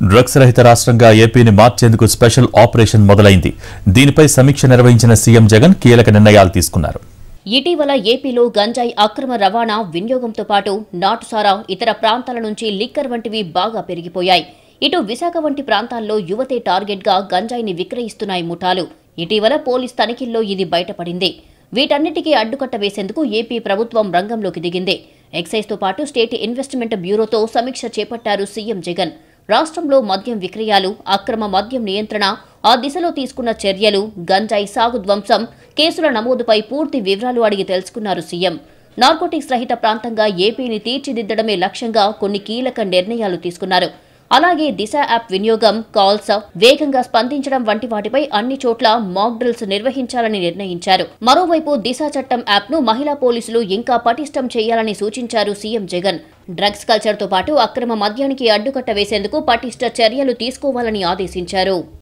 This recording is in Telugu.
డ్రగ్స్ రహిత రాష్ట్రంగా ఏపీని మార్చేందుకు స్పెషల్ ఆపరేషన్ మొదలైంది దీనిపై సమీక్ష నిర్వహించిన సీఎం జగన్ కీలక నిర్ణయాలు తీసుకున్నారు ఇటీవల ఏపీలో గంజాయి అక్రమ రవాణా వినియోగంతో పాటు నాటుసారా ఇతర ప్రాంతాల నుంచి లిక్కర్ వంటివి బాగా పెరిగిపోయాయి ఇటు విశాఖ వంటి ప్రాంతాల్లో యువతే టార్గెట్గా గంజాయిని విక్రయిస్తున్నాయి ముఠాలు ఇటీవల పోలీస్ తనిఖీల్లో ఇది బయటపడింది వీటన్నిటికీ అడ్డుకట్ట వేసేందుకు ఏపీ ప్రభుత్వం రంగంలోకి దిగింది ఎక్సైజ్తో పాటు స్టేట్ ఇన్వెస్ట్మెంట్ బ్యూరోతో సమీక్ష చేపట్టారు సీఎం జగన్ రాష్ట్రంలో మద్యం విక్రయాలు అక్రమ మద్యం నియంత్రణ ఆ దిశలో తీసుకున్న చర్యలు గంజాయి సాగు ధ్వంసం కేసుల నమోదుపై పూర్తి వివరాలు అడిగి తెలుసుకున్నారు సీఎం నార్కోటిక్స్ రహిత ప్రాంతంగా ఏపీని తీర్చిదిద్దడమే లక్ష్యంగా కొన్ని కీలక నిర్ణయాలు తీసుకున్నారు అలాగే దిశ యాప్ వినియోగం కాల్స్ వేగంగా స్పందించడం వంటి వాటిపై అన్ని చోట్ల మాక్ డ్రిల్స్ నిర్వహించాలని నిర్ణయించారు మరోవైపు దిశ చట్టం యాప్ ను మహిళా పోలీసులు ఇంకా పటిష్టం చేయాలని సూచించారు సీఎం జగన్ డ్రగ్స్ కల్చర్తో పాటు అక్రమ మద్యానికి అడ్డుకట్ట వేసేందుకు పటిష్ట చర్యలు తీసుకోవాలని ఆదేశించారు